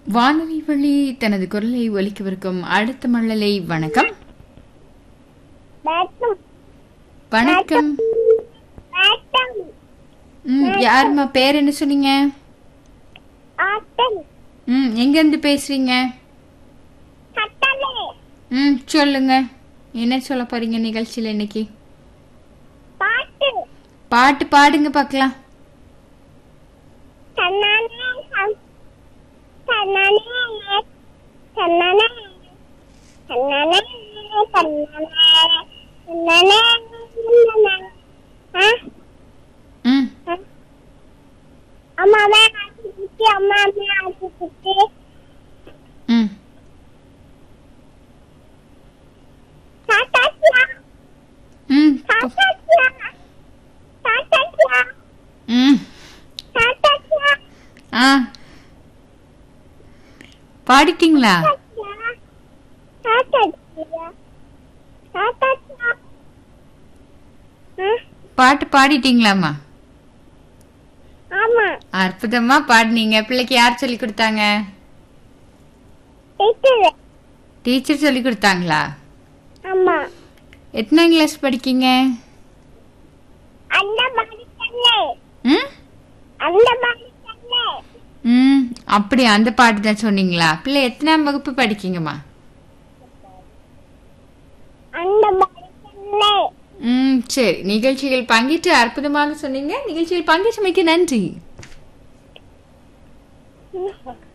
வானொலி வழி தனது குரலை ஒலிக்கவிருக்கும் அடுத்த மழலை வணக்கம் வணக்கம் வணக்கம் வணக்கம் ம் யாரும்மா பேர் என்ன சொன்னீங்க ஆட்டன் ம் எங்கேருந்து பேசுறீங்க கட்டளை ம் சொல்லுங்க என்ன சொல்ல போறீங்க நிகழ்ச்சியில் இன்னைக்கு பாட்டு பாட்டு பாடுங்க பார்க்கலாம் தன்னானே சம்- தன்னானே தன்னானே தன்னானே தன்னானே தன்னானே தன்னானே ஆ ம் அம்மாவே ஆட்டி குட்டி அம்மாவே ஆட்டி குட்டி ம் தாத்தாச்சியா ம் தாத்தாச்சியா தாத்தாச்சியா ம் தாத்தாச்சியா ஆ பாடிட்டீங்களா தாத்தாச்சியா தாத்தாச்சியா ஆ பாட்டு பாடிட்டீங்களாம்மா ஆமா அற்புதமா பாடினீங்க பிள்ளைக்கு யார் சொல்லி கொடுத்தாங்க டீச்சர் டீச்சர் சொல்லி கொடுத்தாங்களா ஆமா எத்தனாம் கிளாஸ் படிக்கீங்க அந்த மாதிரி தண்ணே ம் அந்த மாதிரி தண்ணே ம் அப்படி அந்த பாட்டு தான் சொன்னீங்களா பிள்ளை எத்தனாம் வகுப்பு படிக்கீங்கம்மா அந்த மாதிரி தண்ணே ம் சரி நிகழ்ச்சிகள் பங்கேற்று அற்புதமாக சொன்னீங்க நிகழ்ச்சியில் பங்கேற்றமைக்கு நன்றி ம்.